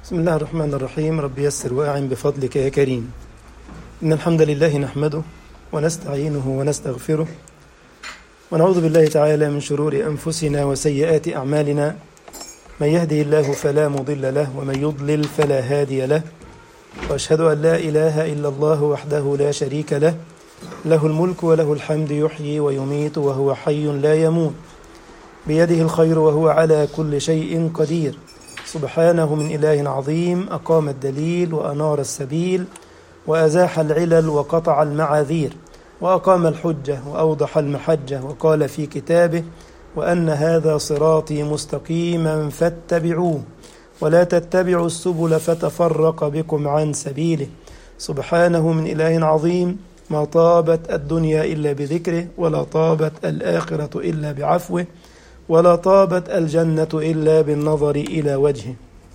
بسم الله الرحمن الرحيم رب يسر واعن بفضلك يا كريم إن الحمد لله نحمده ونستعينه ونستغفره ونعوذ بالله تعالى من شرور أنفسنا وسيئات أعمالنا من يهده الله فلا مضل له ومن يضلل فلا هادي له وأشهد أن لا إله إلا الله وحده لا شريك له له الملك وله الحمد يحيي ويميت وهو حي لا يموت بيده الخير وهو على كل شيء قدير سبحانه من إله عظيم أقام الدليل وأنار السبيل وأزاح العلل وقطع المعاذير وأقام الحجة وأوضح المحجة وقال في كتابه وأن هذا صراطي مستقيما فاتبعوه ولا تتبعوا السبل فتفرق بكم عن سبيله سبحانه من إله عظيم ما طابت الدنيا إلا بذكره ولا طابت الآخرة إلا بعفوه ولا طابت الجنة إلا بالنظر إلى وجهه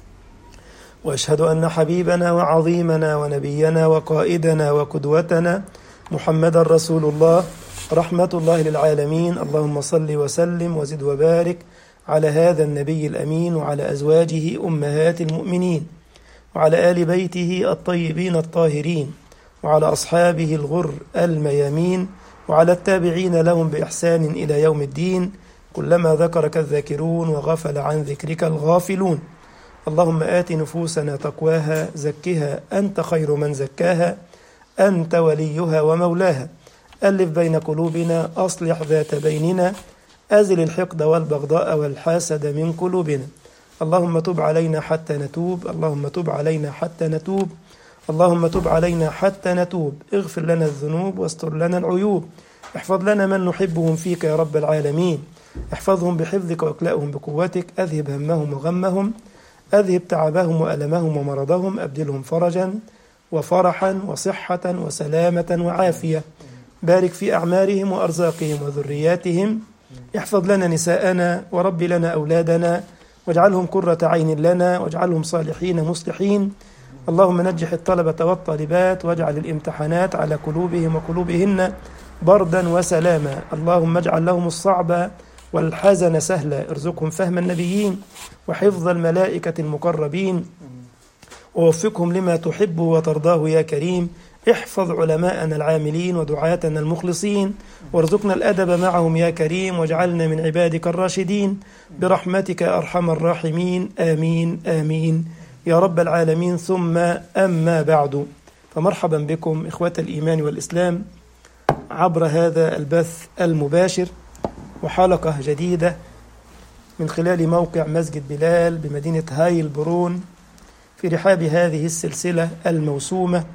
وأشهد أن حبيبنا وعظيمنا ونبينا وقائدنا وقدوتنا محمد رسول الله رحمة الله للعالمين اللهم صل وسلم وزد وبارك على هذا النبي الأمين وعلى أزواجه أمهات المؤمنين وعلى آل بيته الطيبين الطاهرين وعلى أصحابه الغر الميامين وعلى التابعين لهم بإحسان إلى يوم الدين كلما ذكرك الذاكرون وغفل عن ذكرك الغافلون اللهم آت نفوسنا تقواها زكها أنت خير من زكاها أنت وليها ومولاها ألف بين قلوبنا أصلح ذات بيننا أزل الحقد والبغضاء والحاسد من قلوبنا اللهم تب علينا حتى نتوب اللهم تب علينا حتى نتوب اللهم تب علينا حتى نتوب اغفر لنا الذنوب واستر لنا العيوب احفظ لنا من نحبهم فيك يا رب العالمين احفظهم بحفظك واكلأهم بقوتك أذهب همهم وغمهم أذهب تعبهم وألمهم ومرضهم أبدلهم فرجا وفرحا وصحة وسلامة وعافية بارك في أعمارهم وأرزاقهم وذرياتهم احفظ لنا نساءنا ورب لنا أولادنا واجعلهم قرة عين لنا واجعلهم صالحين مصلحين اللهم نجح الطلبة والطالبات واجعل الامتحانات على قلوبهم وقلوبهن بردا وسلاما اللهم اجعل لهم الصعب والحزن سهلا ارزقهم فهم النبيين وحفظ الملائكة المقربين ووفقهم لما تحب وترضاه يا كريم احفظ علماءنا العاملين ودعاتنا المخلصين وارزقنا الأدب معهم يا كريم واجعلنا من عبادك الراشدين برحمتك يا أرحم الراحمين آمين آمين يا رب العالمين ثم أما بعد فمرحبا بكم إخوة الإيمان والإسلام عبر هذا البث المباشر وحلقة جديدة من خلال موقع مسجد بلال بمدينة هاي البرون في رحاب هذه السلسلة الموسومة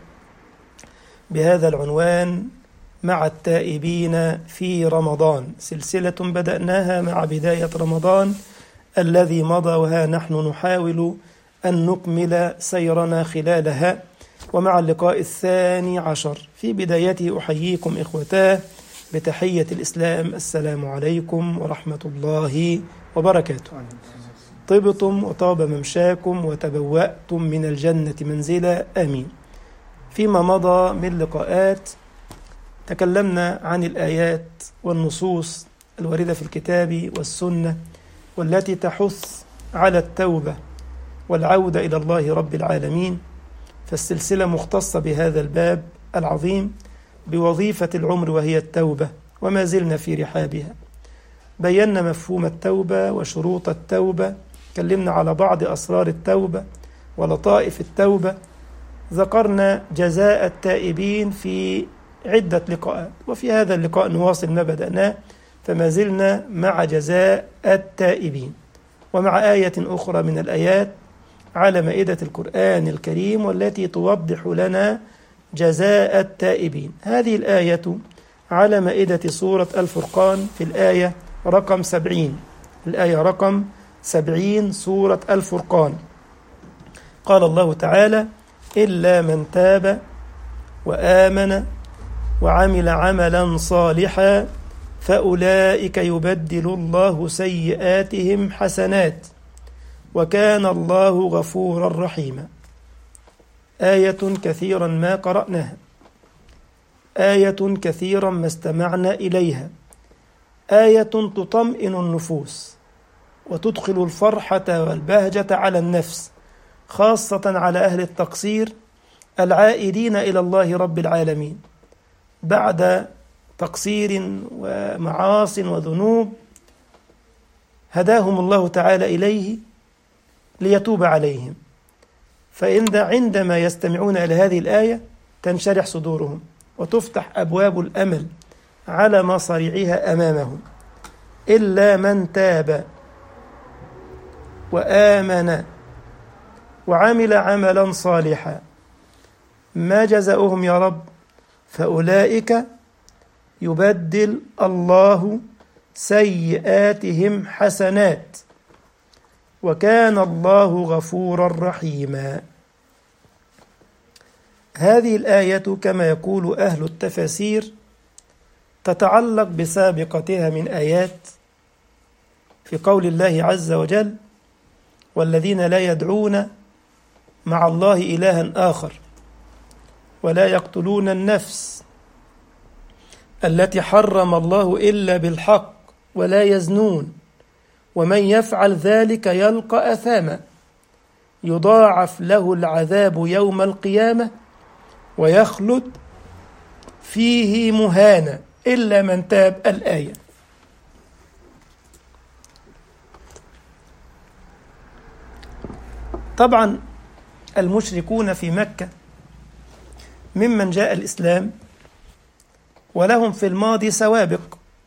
بهذا العنوان مع التائبين في رمضان سلسلة بدأناها مع بداية رمضان الذي مضى وها نحن نحاول أن نكمل سيرنا خلالها ومع اللقاء الثاني عشر في بدايته أحييكم إخوتاه بتحية الإسلام السلام عليكم ورحمة الله وبركاته طبتم وطاب ممشاكم وتبوأتم من الجنة منزلا آمين فيما مضى من لقاءات تكلمنا عن الآيات والنصوص الواردة في الكتاب والسنة والتي تحث على التوبة والعودة إلى الله رب العالمين فالسلسلة مختصة بهذا الباب العظيم بوظيفة العمر وهي التوبة وما زلنا في رحابها بينا مفهوم التوبة وشروط التوبة تكلمنا على بعض أسرار التوبة ولطائف التوبة ذكرنا جزاء التائبين في عدة لقاءات وفي هذا اللقاء نواصل ما بدأناه فما زلنا مع جزاء التائبين ومع آية أخرى من الآيات على مائدة القرآن الكريم والتي توضح لنا جزاء التائبين هذه الآية على مائدة سورة الفرقان في الآية رقم سبعين الآية رقم سبعين سورة الفرقان قال الله تعالى إلا من تاب وآمن وعمل عملا صالحا فأولئك يبدل الله سيئاتهم حسنات وكان الله غفورا رحيما آية كثيرا ما قرأناها آية كثيرا ما استمعنا إليها آية تطمئن النفوس وتدخل الفرحة والبهجة على النفس خاصة على أهل التقصير العائدين إلى الله رب العالمين بعد تقصير ومعاص وذنوب هداهم الله تعالى إليه ليتوب عليهم فإن عندما يستمعون إلى هذه الآية تنشرح صدورهم وتفتح أبواب الأمل على مصاريعها أمامهم إلا من تاب وآمن وعمل عملا صالحا ما جزاؤهم يا رب فأولئك يبدل الله سيئاتهم حسنات وكان الله غفورا رحيما هذه الآية كما يقول أهل التفاسير تتعلق بسابقتها من آيات في قول الله عز وجل والذين لا يدعون مع الله إلها آخر ولا يقتلون النفس التي حرم الله إلا بالحق ولا يزنون ومن يفعل ذلك يلقى أثاما يضاعف له العذاب يوم القيامة ويخلد فيه مهانا إلا من تاب الآية طبعا المشركون في مكة ممن جاء الإسلام ولهم في الماضي سوابق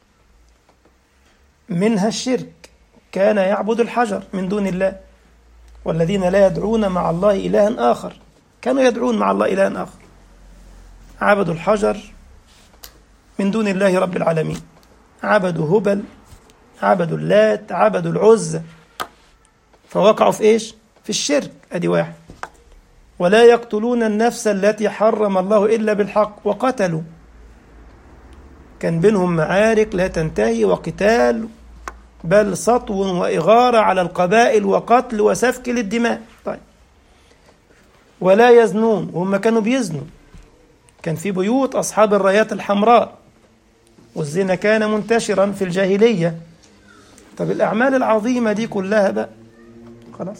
منها الشرك كان يعبد الحجر من دون الله والذين لا يدعون مع الله إلها آخر كانوا يدعون مع الله إلها آخر عبدوا الحجر من دون الله رب العالمين عبدوا هبل عبدوا اللات عبدوا العزة فوقعوا في إيش؟ في الشرك أدي واحد ولا يقتلون النفس التي حرم الله إلا بالحق وقتلوا كان بينهم معارك لا تنتهي وقتال بل سطو وإغارة على القبائل وقتل وسفك للدماء طيب ولا يزنون وهم كانوا بيزنوا كان في بيوت أصحاب الرايات الحمراء والزنا كان منتشرا في الجاهلية طب الأعمال العظيمة دي كلها بقى خلاص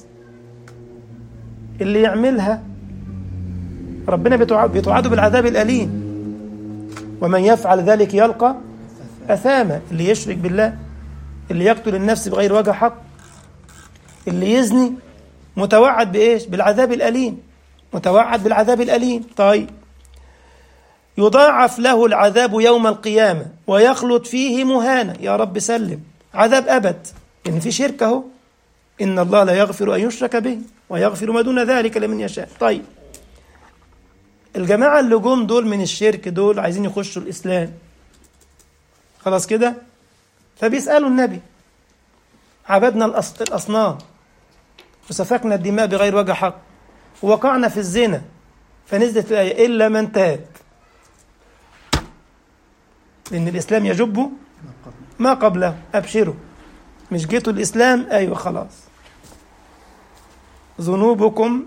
اللي يعملها ربنا بتوعده بالعذاب الأليم ومن يفعل ذلك يلقى أثاما اللي يشرك بالله اللي يقتل النفس بغير وجه حق اللي يزني متوعد بإيش بالعذاب الأليم متوعد بالعذاب الأليم طيب يضاعف له العذاب يوم القيامة ويخلد فيه مهانا يا رب سلم عذاب أبد إن في شرك أهو إن الله لا يغفر أن يشرك به ويغفر ما دون ذلك لمن يشاء طيب الجماعة اللي جم دول من الشرك دول عايزين يخشوا الإسلام خلاص كده فبيسألوا النبي عبدنا الأصنام وسفكنا الدماء بغير وجه حق ووقعنا في الزنا فنزلت الآية إلا من تاب لأن الإسلام يجب ما قبله أبشروا مش جيتوا الإسلام أيوة خلاص ذنوبكم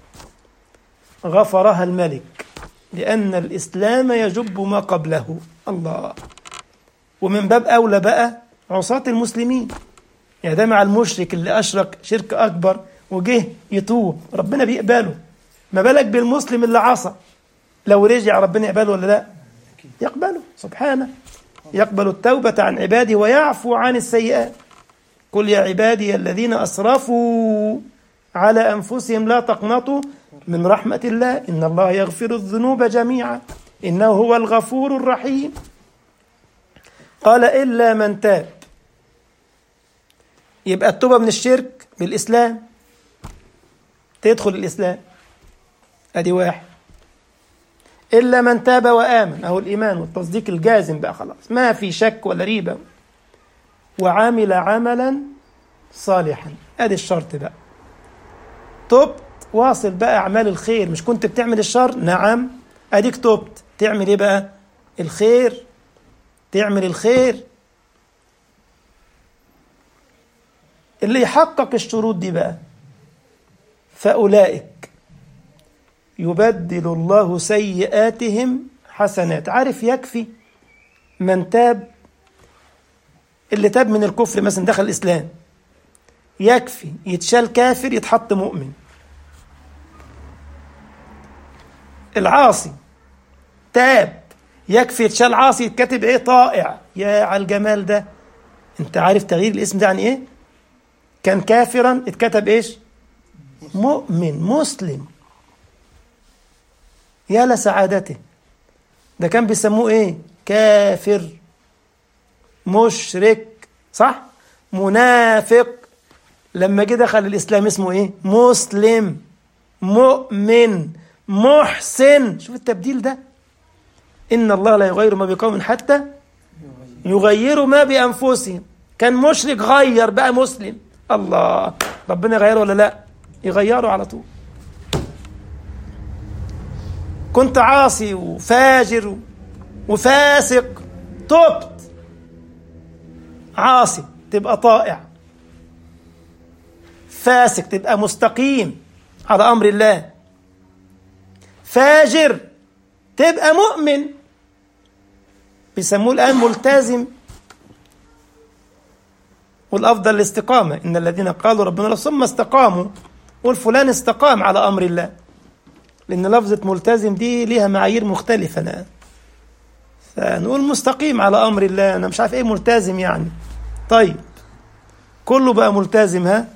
غفرها الملك لأن الإسلام يجب ما قبله الله ومن باب أولى بقى عصاة المسلمين يعني ده مع المشرك اللي أشرك شرك أكبر وجه يتوب ربنا بيقبله ما بالك بالمسلم اللي عصى لو رجع ربنا يقبله ولا لا يقبله سبحانه يقبل التوبة عن عباده ويعفو عن السيئات قل يا عبادي الذين أسرفوا على أنفسهم لا تقنطوا من رحمة الله إن الله يغفر الذنوب جميعا إنه هو الغفور الرحيم قال إلا من تاب يبقى التوبة من الشرك بالإسلام تدخل الإسلام أدي واحد إلا من تاب وآمن أهو الإيمان والتصديق الجازم بقى خلاص ما في شك ولا ريبة وعمل عملا صالحا أدي الشرط بقى تبت واصل بقى أعمال الخير مش كنت بتعمل الشر نعم أديك تبت تعمل إيه بقى الخير تعمل الخير اللي يحقق الشروط دي بقى فأولئك يبدل الله سيئاتهم حسنات عارف يكفي من تاب اللي تاب من الكفر مثلا دخل الإسلام يكفي يتشال كافر يتحط مؤمن العاصي تاب يكفي يتشال عاصي يتكتب ايه طائع يا على الجمال ده انت عارف تغيير الاسم ده يعني ايه كان كافرا اتكتب ايش مؤمن مسلم يا لسعادته ده كان بيسموه ايه كافر مشرك صح منافق لما جه دخل الاسلام اسمه ايه مسلم مؤمن محسن شوف التبديل ده ان الله لا يغير ما بقوم حتى يغيروا ما بانفسهم كان مشرك غير بقى مسلم الله ربنا يغيره ولا لا يغيره على طول كنت عاصي وفاجر وفاسق تبت عاصي تبقى طائع فاسق تبقى مستقيم على امر الله فاجر تبقى مؤمن بيسموه الان ملتزم والافضل الاستقامه ان الذين قالوا ربنا الله ثم استقاموا والفلان استقام على امر الله لان لفظه ملتزم دي ليها معايير مختلفه الان فنقول مستقيم على امر الله انا مش عارف ايه ملتزم يعني طيب كله بقى ملتزم ها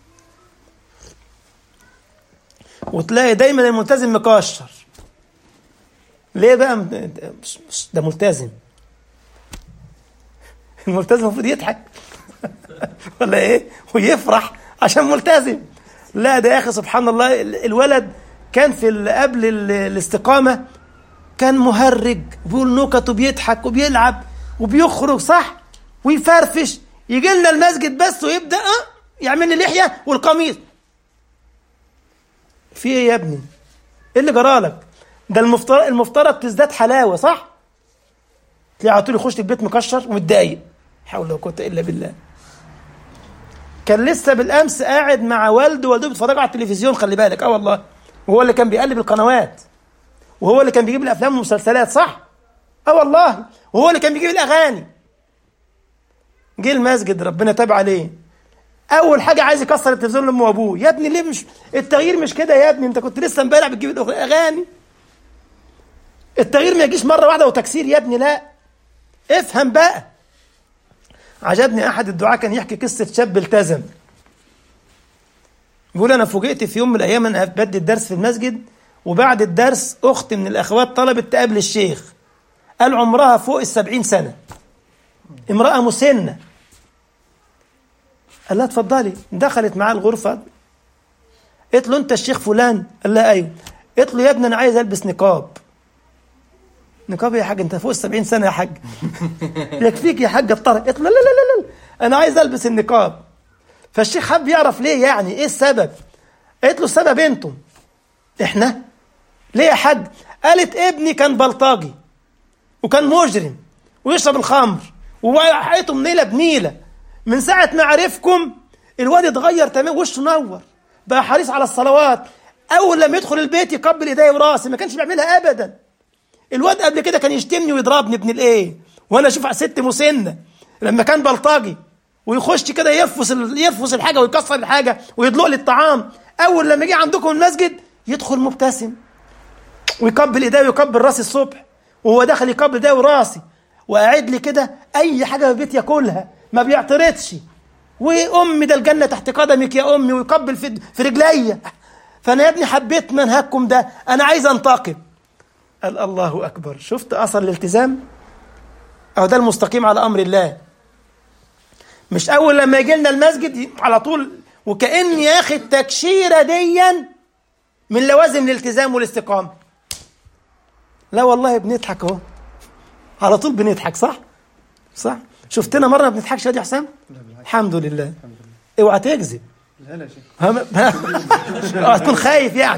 وتلاقي دايما الملتزم مكشر ليه بقى مش مش ده ملتزم الملتزم المفروض يضحك ولا ايه ويفرح عشان ملتزم لا ده يا اخي سبحان الله الولد كان في قبل الاستقامه كان مهرج بيقول نكت وبيضحك وبيلعب وبيخرج صح ويفرفش يجي لنا المسجد بس ويبدا يعمل لي لحيه والقميص في ايه يا ابني ايه اللي جرالك ده المفترض المفترض تزداد حلاوه صح تلاقي على طول يخش البيت مكشر ومتضايق حول ولا قوه الا بالله كان لسه بالامس قاعد مع والده ووالده بيتفرجوا على التلفزيون خلي بالك اه والله وهو اللي كان بيقلب القنوات وهو اللي كان بيجيب الافلام والمسلسلات صح اه والله وهو اللي كان بيجيب الاغاني جه المسجد ربنا تاب عليه اول حاجه عايز يكسر التلفزيون لامه وابوه يا ابني ليه مش التغيير مش كده يا ابني انت كنت لسه امبارح بتجيب الاغاني التغيير ما يجيش مره واحده وتكسير يا ابني لا افهم بقى عجبني احد الدعاة كان يحكي قصه شاب التزم بيقول انا فوجئت في يوم من الايام انا بدي الدرس في المسجد وبعد الدرس اخت من الاخوات طلبت تقابل الشيخ قال عمرها فوق السبعين سنه امراه مسنه قال لها اتفضلي دخلت معاه الغرفه قلت له انت الشيخ فلان قال لها ايوه قلت له يا ابني انا عايز البس نقاب نقاب يا حاج انت فوق السبعين سنه يا حاج يكفيك يا حاج الطرق قلت له لا لا لا لا انا عايز البس النقاب فالشيخ حب يعرف ليه يعني ايه السبب قلت له السبب انتم احنا ليه يا حاج قالت ابني كان بلطجي وكان مجرم ويشرب الخمر وحياته منيله بنيله من ساعه ما عرفكم الواد اتغير تمام وشه نور بقى حريص على الصلوات اول لما يدخل البيت يقبل ايديه وراسي ما كانش بيعملها ابدا الواد قبل كده كان يشتمني ويضربني ابن الايه وانا اشوف ست مسنه لما كان بلطجي ويخش كده يفوس يفوس الحاجه ويكسر الحاجه ويدلق لي الطعام اول لما يجي عندكم المسجد يدخل مبتسم ويقبل ايديه ويقبل راسي الصبح وهو داخل يقبل ايديه وراسي وقاعد لي كده اي حاجه في البيت ياكلها ما بيعترضش وامي ده الجنه تحت قدمك يا امي ويقبل في في رجليا فانا يا ابني حبيت منهجكم ده انا عايز انتقم قال الله اكبر شفت اثر الالتزام اهو ده المستقيم على امر الله مش اول لما يجي لنا المسجد على طول وكأن يا اخي التكشيره ديا من لوازم الالتزام والاستقامه لا والله بنضحك اهو على طول بنضحك صح صح شفتنا مره ما بنضحكش يا حسام الحمد لله اوعى تكذب لا لا شيخ هم- اوعى تكون خايف يعني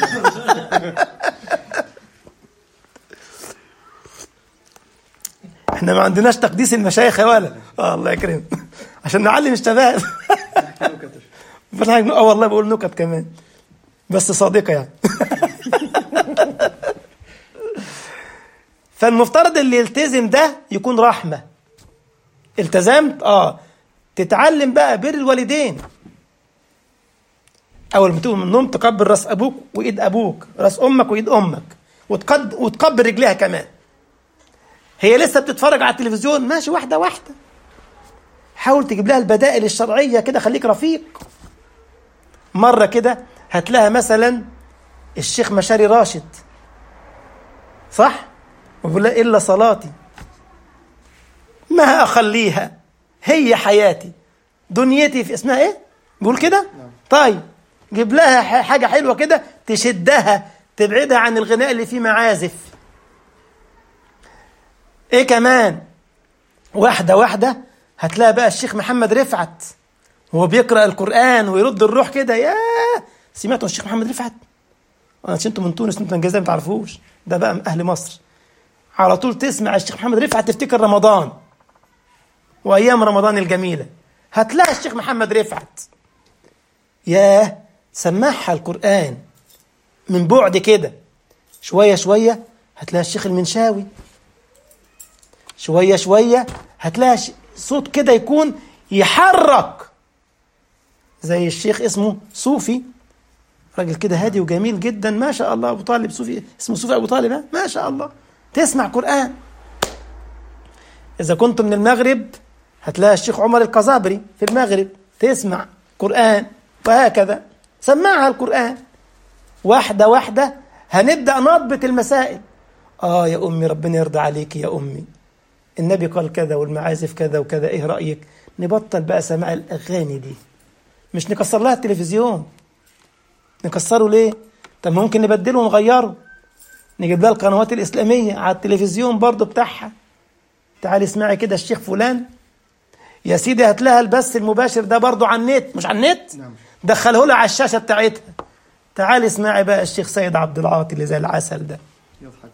احنا ما عندناش تقديس المشايخ يا ولا آه الله يكرمك عشان نعلم الشباب فالحاج- اه والله بقول نكت كمان بس صادقه يعني فالمفترض اللي يلتزم ده يكون رحمه التزمت اه تتعلم بقى بر الوالدين اول ما تقوم من النوم تقبل راس ابوك وايد ابوك راس امك وايد امك وتقد وتقبل رجليها كمان هي لسه بتتفرج على التلفزيون ماشي واحده واحده حاول تجيب لها البدائل الشرعيه كده خليك رفيق مره كده هات لها مثلا الشيخ مشاري راشد صح وبقول لها الا صلاتي ما اخليها هي حياتي دنيتي في اسمها ايه بيقول كده طيب جيب لها ح- حاجه حلوه كده تشدها تبعدها عن الغناء اللي فيه معازف ايه كمان واحده واحده هتلاقي بقى الشيخ محمد رفعت هو بيقرا القران ويرد الروح كده يا سمعتوا الشيخ محمد رفعت انا انتوا من تونس انتوا من الجزائر ما تعرفوش ده بقى من اهل مصر على طول تسمع الشيخ محمد رفعت تفتكر رمضان وايام رمضان الجميله هتلاقي الشيخ محمد رفعت ياه سمعها القران من بعد كده شويه شويه هتلاقي الشيخ المنشاوي شويه شويه هتلاقي ش- صوت كده يكون يحرك زي الشيخ اسمه صوفي راجل كده هادي وجميل جدا ما شاء الله ابو طالب صوفي اسمه صوفي ابو طالب ها؟ ما شاء الله تسمع قران اذا كنت من المغرب هتلاقي الشيخ عمر القزابري في المغرب تسمع قران وهكذا سمعها القران واحده واحده هنبدا نضبط المسائل اه يا امي ربنا يرضى عليك يا امي النبي قال كذا والمعازف كذا وكذا ايه رايك نبطل بقى سماع الاغاني دي مش نكسر لها التلفزيون نكسره ليه طب ممكن نبدله ونغيره نجيب لها القنوات الاسلاميه على التلفزيون برضو بتاعها تعالي اسمعي كده الشيخ فلان يا سيدي هات لها البث المباشر ده برضو على النت مش على النت نعم. دخله لها على الشاشه بتاعتها تعالي اسمعي بقى الشيخ سيد عبد العاطي اللي زي العسل ده يضحك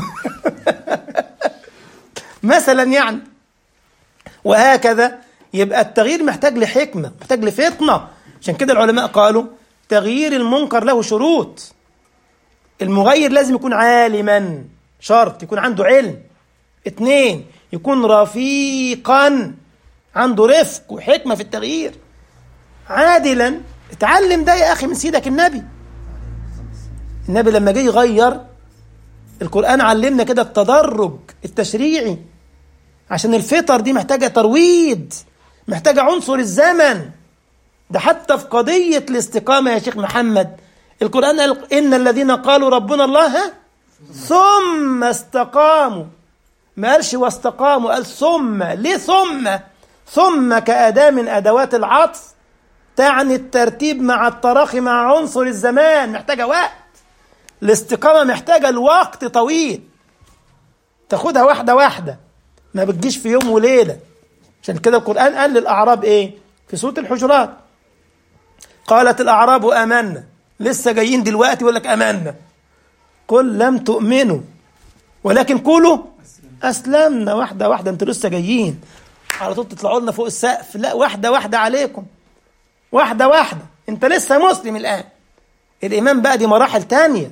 مثلا يعني وهكذا يبقى التغيير محتاج لحكمة محتاج لفطنة عشان كده العلماء قالوا تغيير المنكر له شروط المغير لازم يكون عالما شرط يكون عنده علم اتنين يكون رفيقا عنده رفق وحكمة في التغيير عادلا اتعلم ده يا أخي من سيدك النبي النبي لما جه يغير القرآن علمنا كده التدرج التشريعي عشان الفطر دي محتاجة ترويض محتاجة عنصر الزمن ده حتى في قضية الاستقامة يا شيخ محمد القرآن قال إن الذين قالوا ربنا الله ها؟ ثم استقاموا ما قالش واستقاموا قال ثم ليه ثم ثم كأداة من أدوات العطف تعني الترتيب مع التراخي مع عنصر الزمان محتاجة وقت الاستقامة محتاجة الوقت طويل تاخدها واحدة واحدة ما بتجيش في يوم وليلة عشان كده القرآن قال للأعراب إيه في سورة الحجرات قالت الأعراب آمنا لسه جايين دلوقتي يقول لك آمنا قل لم تؤمنوا ولكن قولوا أسلمنا واحدة واحدة أنتوا لسه جايين على طول تطلعوا لنا فوق السقف لا واحدة واحدة عليكم واحدة واحدة أنت لسه مسلم الآن الإيمان بقى دي مراحل تانية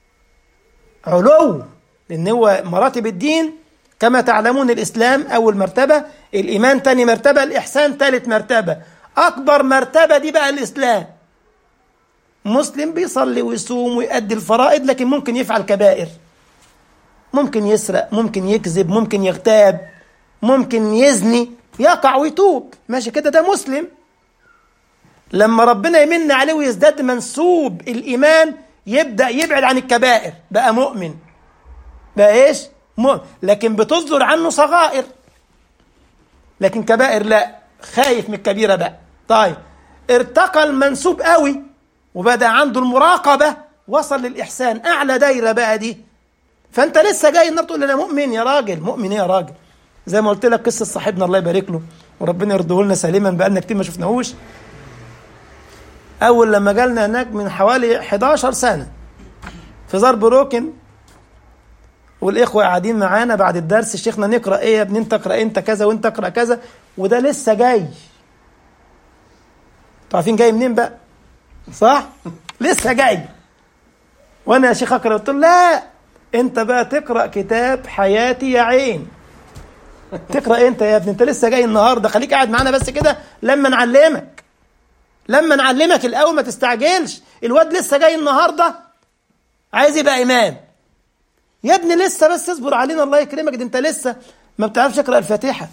علو لأن هو مراتب الدين كما تعلمون الإسلام أول مرتبة الإيمان تاني مرتبة الإحسان تالت مرتبة أكبر مرتبة دي بقى الإسلام مسلم بيصلي ويصوم ويؤدي الفرائض لكن ممكن يفعل كبائر ممكن يسرق ممكن يكذب ممكن يغتاب ممكن يزني يقع ويتوب ماشي كده ده مسلم لما ربنا يمن عليه ويزداد منسوب الإيمان يبدأ يبعد عن الكبائر بقى مؤمن بقى إيش مؤمن لكن بتصدر عنه صغائر لكن كبائر لا خايف من الكبيرة بقى طيب ارتقى المنسوب قوي وبدأ عنده المراقبة وصل للإحسان أعلى دايرة بقى دي فأنت لسه جاي النهارده تقول لي أنا مؤمن يا راجل مؤمن إيه يا راجل زي ما قلت لك قصة صاحبنا الله يبارك له وربنا يرضيه لنا سالما بقالنا كتير ما شفناهوش أول لما جالنا هناك من حوالي 11 سنة في زار بروكن والإخوة قاعدين معانا بعد الدرس شيخنا نقرأ إيه يا ابني أنت اقرأ أنت كذا وأنت اقرأ كذا وده لسه جاي انتوا عارفين جاي منين بقى؟ صح؟ لسه جاي وأنا يا شيخ أقرأ قلت له لا أنت بقى تقرأ كتاب حياتي يا عين تقرأ أنت يا ابني أنت لسه جاي النهاردة خليك قاعد معانا بس كده لما نعلمك لما نعلمك الاول ما تستعجلش الواد لسه جاي النهارده عايز يبقى امام يا ابني لسه بس اصبر علينا الله يكرمك ده انت لسه ما بتعرفش اقرا الفاتحه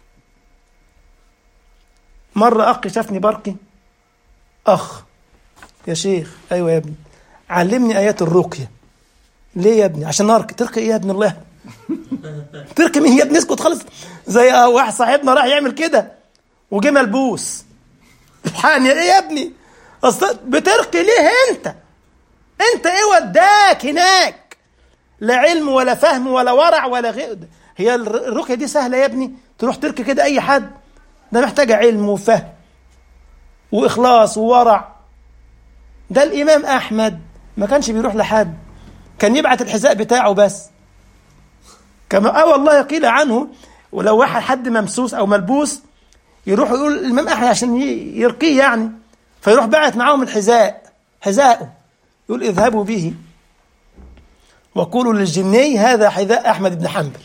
مره اخ شافني برقي اخ يا شيخ ايوه يا ابني علمني ايات الرقيه ليه يا ابني عشان ارقي ترقي ايه يا ابن الله ترقي مين يا ابني اسكت خالص زي واحد صاحبنا راح يعمل كده وجه ملبوس الحقني ايه يا ابني اصل بترقي ليه انت انت ايه وداك هناك لا علم ولا فهم ولا ورع ولا غير هي الرقيه دي سهله يا ابني تروح ترقي كده اي حد ده محتاجه علم وفهم واخلاص وورع ده الامام احمد ما كانش بيروح لحد كان يبعت الحذاء بتاعه بس كما اه والله قيل عنه ولو واحد حد ممسوس او ملبوس يروح يقول الامام احمد عشان يرقيه يعني فيروح باعت معاهم الحذاء حذاءه يقول اذهبوا به وقولوا للجني هذا حذاء احمد بن حنبل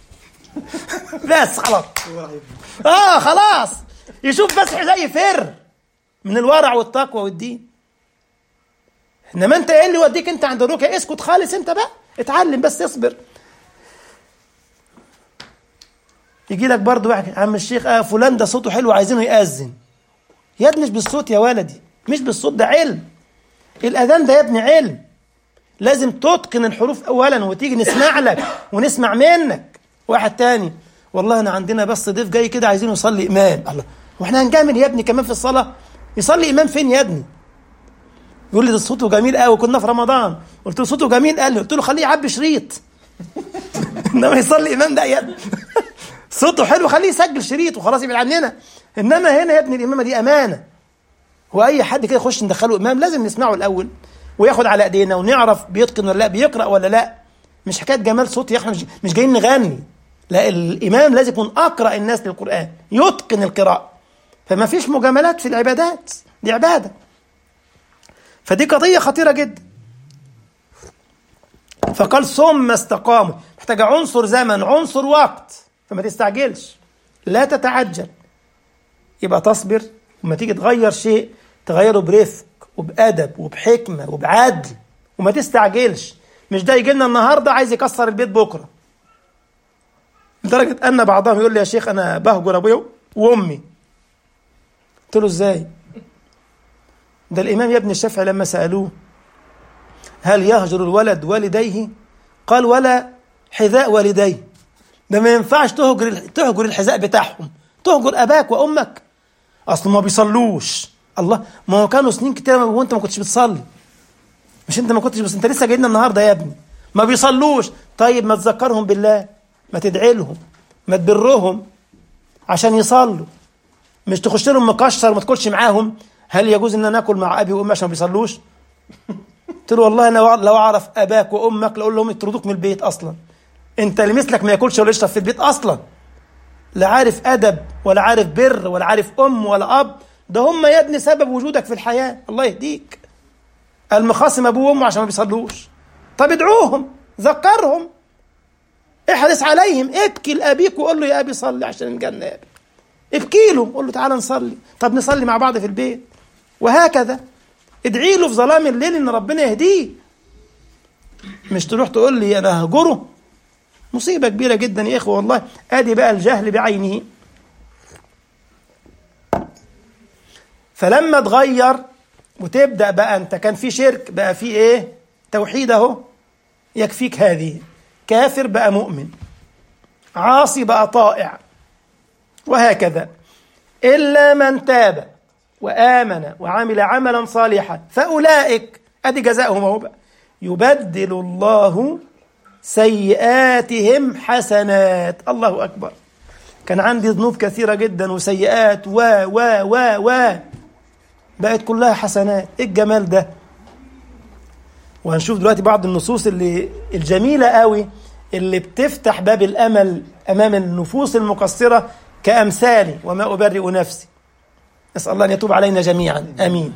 بس خلاص اه خلاص يشوف بس حذاء يفر من الورع والتقوى والدين انما انت ايه اللي يوديك انت عند الركع اسكت خالص انت بقى اتعلم بس اصبر يجي لك برضه واحد عم الشيخ اه فلان ده صوته حلو عايزينه يأذن يا ابني مش بالصوت يا ولدي مش بالصوت ده علم الاذان ده يا ابني علم لازم تتقن الحروف اولا وتيجي نسمع لك ونسمع منك واحد تاني والله انا عندنا بس ضيف جاي كده عايزينه يصلي امام الله واحنا هنجامل يا ابني كمان في الصلاه يصلي امام فين يا ابني يقول لي ده صوته جميل قوي كنا في رمضان قلت له صوته جميل قال لي قلت له خليه يعبي شريط انما يصلي امام ده يا ابني صوته حلو خليه يسجل شريط وخلاص يبعد عننا انما هنا يا ابني الامامه دي امانه واي حد كده يخش ندخله امام لازم نسمعه الاول وياخد على ايدينا ونعرف بيتقن ولا لا بيقرا ولا لا مش حكايه جمال صوت يا احنا مش, مش جايين نغني لا الامام لازم يكون اقرا الناس للقران يتقن القراءه فما فيش مجاملات في العبادات دي عباده فدي قضيه خطيره جدا فقال ثم استقاموا محتاجه عنصر زمن عنصر وقت فما تستعجلش لا تتعجل يبقى تصبر وما تيجي تغير شيء تغيره برفق وبأدب وبحكمة وبعدل وما تستعجلش مش ده يجي لنا النهارده عايز يكسر البيت بكره لدرجة أن بعضهم يقول لي يا شيخ أنا بهجر أبويا وأمي قلت له إزاي؟ ده الإمام يا ابن الشافعي لما سألوه هل يهجر الولد والديه؟ قال ولا حذاء والديه ده ما ينفعش تهجر تهجر الحذاء بتاعهم تهجر أباك وأمك أصل ما بيصلوش الله ما هو كانوا سنين كتير وانت ما كنتش بتصلي مش انت ما كنتش بس انت لسه جاي لنا النهارده يا ابني ما بيصلوش طيب ما تذكرهم بالله ما تدعي لهم ما تبرهم عشان يصلوا مش تخش لهم مكشر وما تاكلش معاهم هل يجوز ان انا اكل مع ابي وامي عشان ما بيصلوش قلت له والله انا لو اعرف اباك وامك لاقول لهم يطردوك من البيت اصلا انت اللي مثلك ما ياكلش ولا يشرب في البيت اصلا لا عارف ادب ولا عارف بر ولا عارف ام ولا اب ده هم يا ابني سبب وجودك في الحياه الله يهديك المخاصم ابوه وامه عشان ما بيصلوش طب ادعوهم ذكرهم احرص عليهم ابكي لابيك وقول له يا ابي صلي عشان الجنه يا ابي ابكي له قول له تعالى نصلي طب نصلي مع بعض في البيت وهكذا ادعي له في ظلام الليل ان ربنا يهديه مش تروح تقول لي انا هجره مصيبة كبيرة جدا يا إخوة والله أدي بقى الجهل بعينه فلما تغير وتبدأ بقى أنت كان في شرك بقى في إيه توحيد أهو يكفيك هذه كافر بقى مؤمن عاصي بقى طائع وهكذا إلا من تاب وآمن وعمل عملا صالحا فأولئك أدي جزاؤهم أهو بقى يبدل الله سيئاتهم حسنات الله أكبر كان عندي ذنوب كثيرة جدا وسيئات و و و و بقت كلها حسنات ايه الجمال ده وهنشوف دلوقتي بعض النصوص اللي الجميلة قوي اللي بتفتح باب الأمل أمام النفوس المقصرة كأمثالي وما أبرئ نفسي نسأل الله أن يتوب علينا جميعا آمين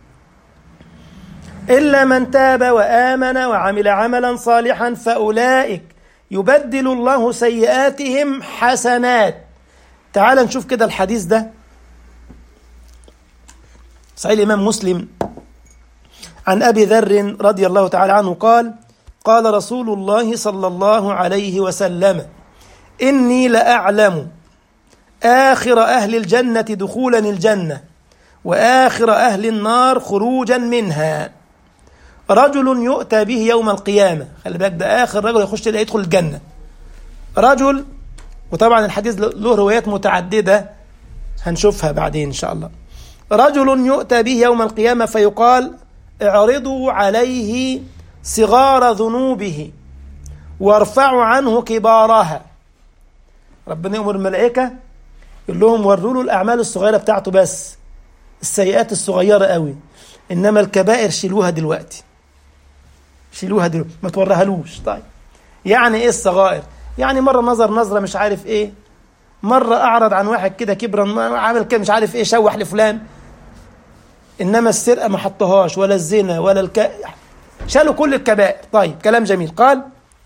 إلا من تاب وآمن وعمل عملا صالحا فأولئك يبدل الله سيئاتهم حسنات تعال نشوف كده الحديث ده صحيح الإمام مسلم عن أبي ذر رضي الله تعالى عنه قال قال رسول الله صلى الله عليه وسلم إني لأعلم آخر أهل الجنة دخولا الجنة وآخر أهل النار خروجا منها رجل يؤتى به يوم القيامة خلي بالك ده آخر رجل يخش يدخل الجنة رجل وطبعا الحديث له روايات متعددة هنشوفها بعدين إن شاء الله رجل يؤتى به يوم القيامة فيقال اعرضوا عليه صغار ذنوبه وارفعوا عنه كبارها ربنا يأمر الملائكة يقول لهم وروا له الأعمال الصغيرة بتاعته بس السيئات الصغيرة قوي إنما الكبائر شيلوها دلوقتي شيلوها دلوقتي ما توريهالوش طيب يعني إيه الصغائر يعني مرة نظر نظرة مش عارف إيه مرة أعرض عن واحد كده كبرا عمل كده مش عارف إيه شوح لفلان إنما السرقة ما حطهاش ولا الزنا ولا الك شالوا كل الكبائر طيب كلام جميل قال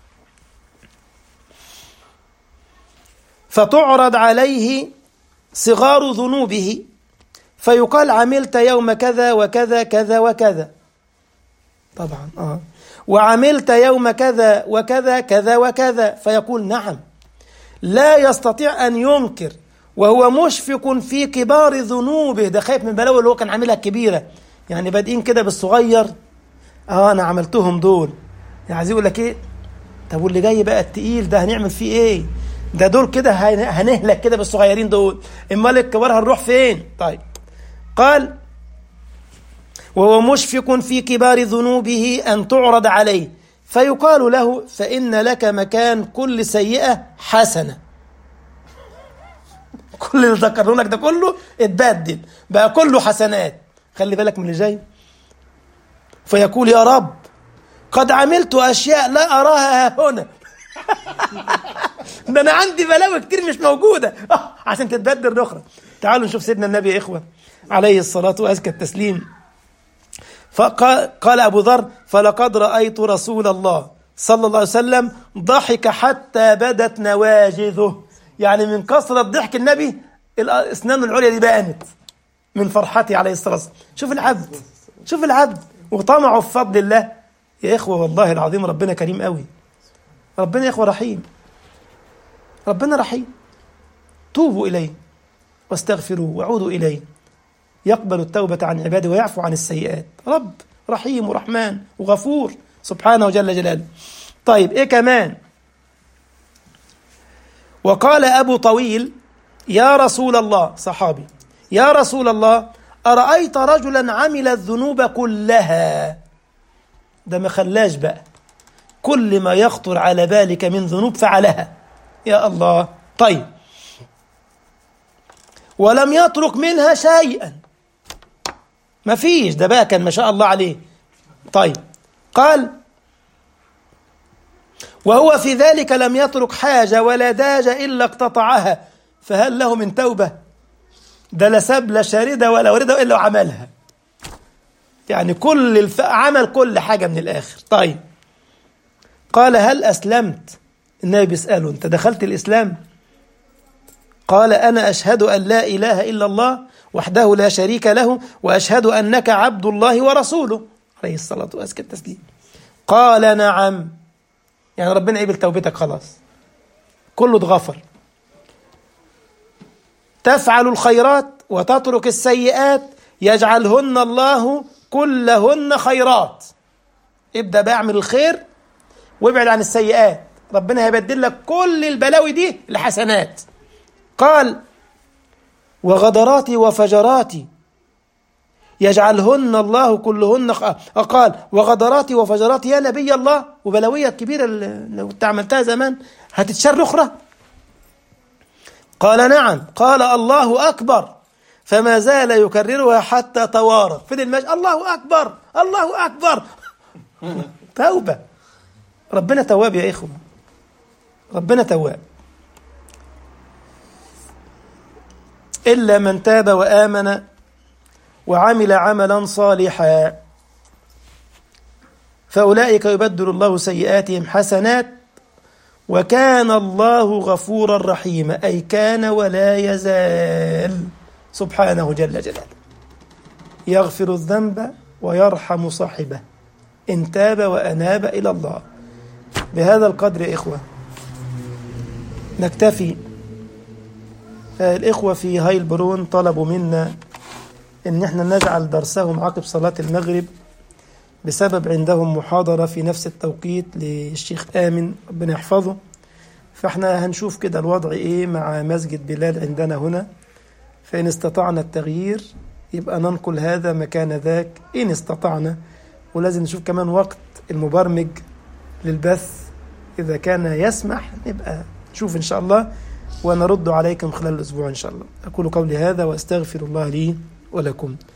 فتعرض عليه صغار ذنوبه فيقال عملت يوم كذا وكذا كذا وكذا طبعا اه وعملت يوم كذا وكذا كذا وكذا فيقول نعم لا يستطيع ان ينكر وهو مشفق في كبار ذنوبه ده خايف من البلاوي اللي هو كان عاملها كبيره يعني بادئين كده بالصغير اه انا عملتهم دول يعني عايز يقول لك ايه طب واللي جاي بقى التقيل ده هنعمل فيه ايه ده دول كده هنهلك كده بالصغيرين دول امال الكبار هنروح فين طيب قال وهو مشفق في كبار ذنوبه ان تعرض عليه فيقال له فان لك مكان كل سيئه حسنه كل اللي ذكروا لك ده كله اتبدل بقى كله حسنات خلي بالك من اللي جاي فيقول يا رب قد عملت اشياء لا اراها هنا ده انا عندي بلاوي كتير مش موجوده آه عشان تتبدل اخرى تعالوا نشوف سيدنا النبي يا اخوه عليه الصلاه وازكى التسليم فقال قال ابو ذر فلقد رايت رسول الله صلى الله عليه وسلم ضحك حتى بدت نواجذه يعني من كثره ضحك النبي الاسنان العليا دي بانت من فرحته عليه الصلاه والسلام شوف العبد شوف العبد وطمعه في فضل الله يا اخوه والله العظيم ربنا كريم قوي ربنا يا اخوه رحيم ربنا رحيم توبوا اليه واستغفروه وعودوا اليه يقبل التوبة عن عباده ويعفو عن السيئات رب رحيم ورحمن وغفور سبحانه وجل جلاله طيب ايه كمان وقال ابو طويل يا رسول الله صحابي يا رسول الله أرأيت رجلا عمل الذنوب كلها ده ما خلاش بقى كل ما يخطر على بالك من ذنوب فعلها يا الله طيب ولم يترك منها شيئا ما فيش ده بقى كان ما شاء الله عليه طيب قال وهو في ذلك لم يترك حاجة ولا داجة إلا اقتطعها فهل له من توبة ده لا ساب لا شاردة ولا وردة إلا وعملها يعني كل الف... عمل كل حاجة من الآخر طيب قال هل أسلمت النبي بيسأله أنت دخلت الإسلام قال أنا أشهد أن لا إله إلا الله وحده لا شريك له وأشهد أنك عبد الله ورسوله عليه الصلاة وأزكى التسليم قال نعم يعني ربنا قبل توبتك خلاص كله اتغفر تفعل الخيرات وتترك السيئات يجعلهن الله كلهن خيرات ابدأ بعمل الخير وابعد عن السيئات ربنا هيبدل لك كل البلاوي دي لحسنات قال وغدراتي وفجراتي يجعلهن الله كلهن خ... قال وغدراتي وفجراتي يا نبي الله وبلاوية كبيرة اللي كنت عملتها زمان هتتشر أخرى قال نعم قال الله أكبر فما زال يكررها حتى توارى فين المجد الله أكبر الله أكبر توبة ربنا تواب يا إخوة ربنا تواب إلا من تاب وآمن وعمل عملا صالحا فأولئك يبدل الله سيئاتهم حسنات وكان الله غفورا رحيما أي كان ولا يزال سبحانه جل جلاله يغفر الذنب ويرحم صاحبه إن تاب وأناب إلى الله بهذا القدر يا إخوة نكتفي الإخوة في هايلبرون طلبوا منا إن احنا نجعل درسهم عقب صلاة المغرب بسبب عندهم محاضرة في نفس التوقيت للشيخ آمن ربنا يحفظه فاحنا هنشوف كده الوضع ايه مع مسجد بلال عندنا هنا فإن استطعنا التغيير يبقى ننقل هذا مكان ذاك إن استطعنا ولازم نشوف كمان وقت المبرمج للبث إذا كان يسمح نبقى نشوف إن شاء الله ونرد عليكم خلال الأسبوع إن شاء الله أقول قولي هذا وأستغفر الله لي ولكم